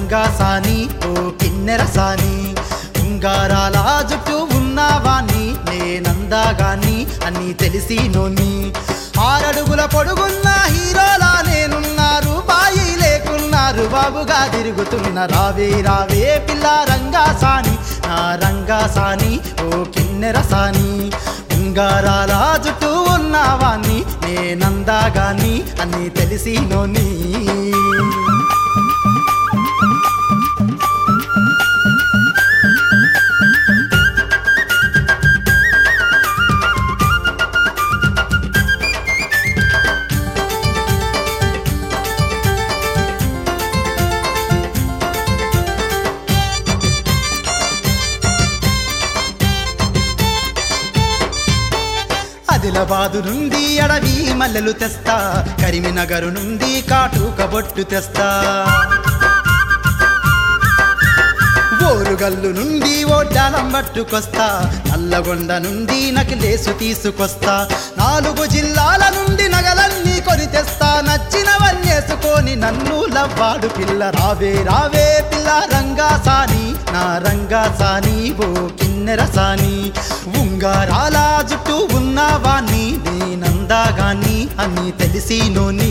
రంగా సాని ఓ కిన్నెర సాని ఉంగారాల జుట్టు ఉన్నవాణ్ణి నేనందాగాని అని తెలిసి నోని ఆరడుగుల పొడుగున్న హీరోలా నేనున్నారు బాయి లేకున్నారు బాబుగా తిరుగుతున్న రావే రావే పిల్ల రంగా సాని నా రంగా సాని ఓ కిన్నెర సాని ఉంగారాల జుట్టు ఉన్నవాణ్ణి నేనందాగాని అని తెలిసి నోని ఆదిలాబాదు నుండి అడవి మల్లెలు తెస్తా కరీంనగర్ నుండి కాటుక బొట్టు తెస్తా ఓరుగల్లు నుండి ఓడ్డాలం పట్టుకొస్తా నల్లగొండ నుండి నకిలేసు తీసుకొస్తా నాలుగు జిల్లాల నుండి నగలన్నీ కొని తెస్తా నచ్చినవన్నీ వేసుకొని నన్ను లవ్వాడు పిల్ల రావే రావే పిల్ల రంగా సాని నా రంగా సాని ఓ కిన్నెర సాని ఉంగారాల జుట్టు ఉన్నవాణ్ణి నేనందాగాని అని తెలిసి నోని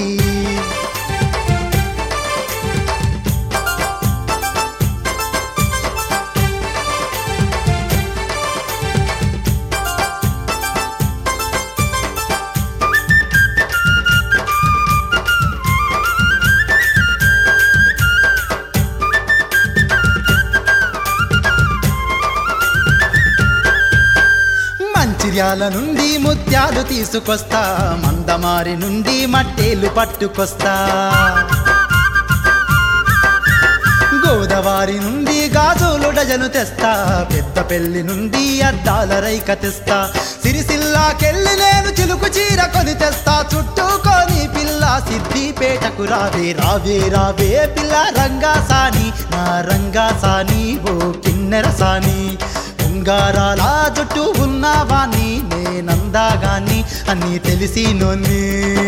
మంచిర్యాల నుండి ముత్యాలు తీసుకొస్తా మందమారి నుండి మట్టేలు పట్టుకొస్తా గోదావరి నుండి గాజులు డజను తెస్తా పెద్ద పెళ్లి నుండి అద్దాల రైక తెస్తా సిరిసిల్లాకెళ్ళి నేను చిలుకు చీర కొని తెస్తా చుట్టుకొని పిల్ల సిద్దిపేటకు రావే రావే రావే పిల్ల రంగా సాని నా రంగా సాని ఓ కిన్నెర సాని ఉంగారాల జుట్టు ఉన్నవాణ్ణి నేనందాగాని అని తెలిసి నొన్ని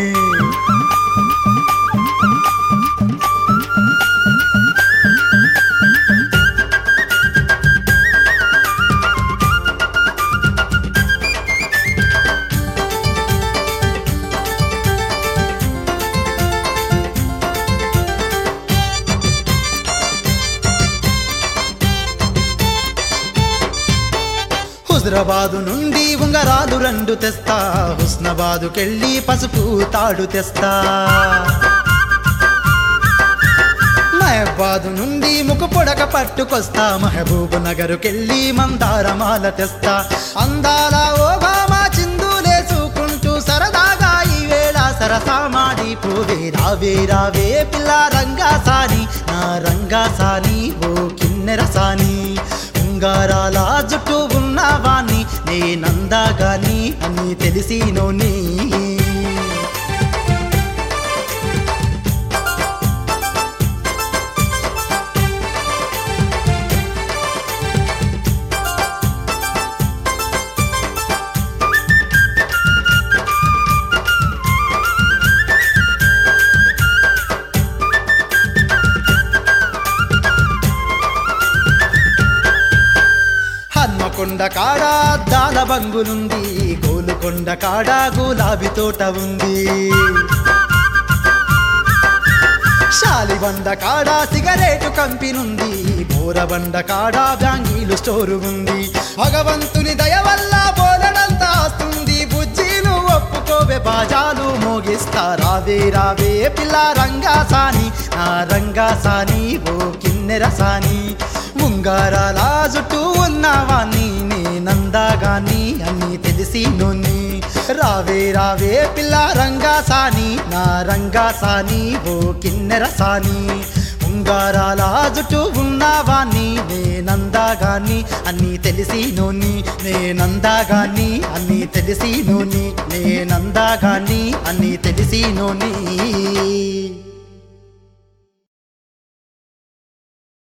హుజరాబాదు నుండి ఉంగరాలు రెండు తెస్తా హుస్నాబాదుకెళ్ళి పసుపు తాడు తెస్తా మహబాదు నుండి ముఖ పొడక పట్టుకొస్తా మహబూబ్ నగరుకెళ్ళి మందారమాల తెస్తా అందాల ఓబామా చిందులేసుకుంటూ సరదాగా ఈ వేళ సరసామాడి పోవే రావే రావే పిల్ల రంగా సాని నా రంగా సాని ఓ కిన్నెర సాని ఉంగారాల జుట్టు ఉన్నవాణ్ణి నేనందాగాని అని తెలిసి నోని హన్మకొండ కాడ దాల బంగులుంది గోలుకొండ కాడ గులాబీ తోట ఉంది శాలిబండ కాడ సిగరేటు కంపినుంది బోరబండ కాడ బ్యాంగీలు స్టోరు ఉంది భగవంతుని దయ వల్ల బోలెడంత ఆస్తుంది బుజ్జిను ఒప్పుకోవే బాజాలు మోగిస్తా రావే రావే పిల్ల రంగా సాని నా రంగా సాని ఓ కిన్నెర సాని ఉంగారాల జుట్టు ఉన్నవాణ్ణి నేనందాగాని అని తెలిసి నొన్ని రావే రావే పిల్ల రంగా సాని నా రంగా సాని ఓ కిన్నెర సాని ఉంగారాల జుట్టు ఉన్నవాణ్ణి నేనందాగాని అని తెలిసి నోని నేనందాగాని అని తెలిసి నోని నేనందాగాని అని తెలిసి నోని